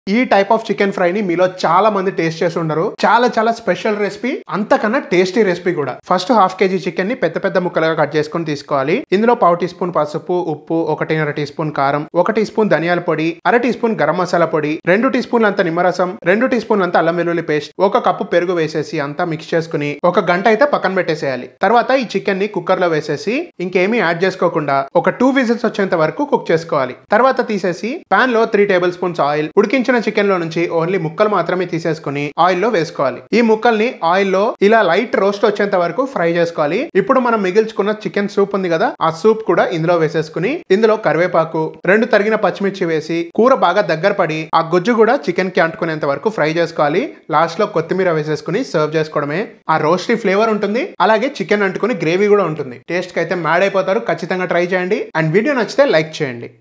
ఈ type of chicken fry ని మీలో చాలా మంది టేస్ట్ చేసి ఉండరు చాలా చాలా స్పెషల్ రెసిపీ అంతకన్నా టేస్టీ రెసిపీ కూడా ఫస్ట్ హాఫ్ కేజీ చికెన్ ని పెద్ద పెద్ద ముక్కలుగా కట్ చేసుకొని తీసుకోవాలి ఇందులో పావు టీ స్పూన్ పసుపు ఉప్పు ఒకటిన్నర టీ స్పూన్ కారం ఒక టీ స్పూన్ ధనియాల పొడి అర టీ స్పూన్ గరం మసాలా పొడి రెండు టీ స్పూన్ల అంత నిమ్మరసం రెండు టీ స్పూన్ల అంత అల్లం వెల్లుల్లి పేస్ట్ ఒక కప్పు పెరుగు వేసేసి అంతా మిక్స్ చేసుకుని ఒక గంట అయితే పక్కన పెట్టేసేయాలి తర్వాత ఈ చికెన్ ని కుక్కర్ లో వేసేసి ఇంకేమీ యాడ్ చేసుకోకుండా ఒక టూ విజిల్స్ వచ్చేంత వరకు కుక్ చేసుకోవాలి తర్వాత తీసేసి పాన్ లో త్రీ టేబుల్ స్పూన్స్ ఆయిల్ ఉడికించిన చికెన్ లో నుంచి ఓన్లీ ముక్కలు మాత్రమే తీసేసుకుని ఆయిల్ లో వేసుకోవాలి ఈ ముక్కల్ని ఆయిల్ లో ఇలా లైట్ రోస్ట్ వచ్చేంత వరకు ఫ్రై చేసుకోవాలి ఇప్పుడు మనం మిగిల్చుకున్న చికెన్ సూప్ ఉంది కదా ఆ సూప్ కూడా ఇందులో వేసేసుకుని ఇందులో కరివేపాకు రెండు తరిగిన పచ్చిమిర్చి వేసి కూర బాగా దగ్గర పడి ఆ గుజ్జు కూడా చికెన్ కి అంటుకునేంత వరకు ఫ్రై చేసుకోవాలి లాస్ట్ లో కొత్తిమీర వేసేసుకుని సర్వ్ చేసుకోవడమే ఆ రోస్టీ ఫ్లేవర్ ఉంటుంది అలాగే చికెన్ అంటుకుని గ్రేవీ కూడా ఉంటుంది టేస్ట్ కి అయితే మ్యాడ్ అయిపోతారు ఖచ్చితంగా ట్రై చేయండి అండ్ వీడియో నచ్చితే లైక్ చేయండి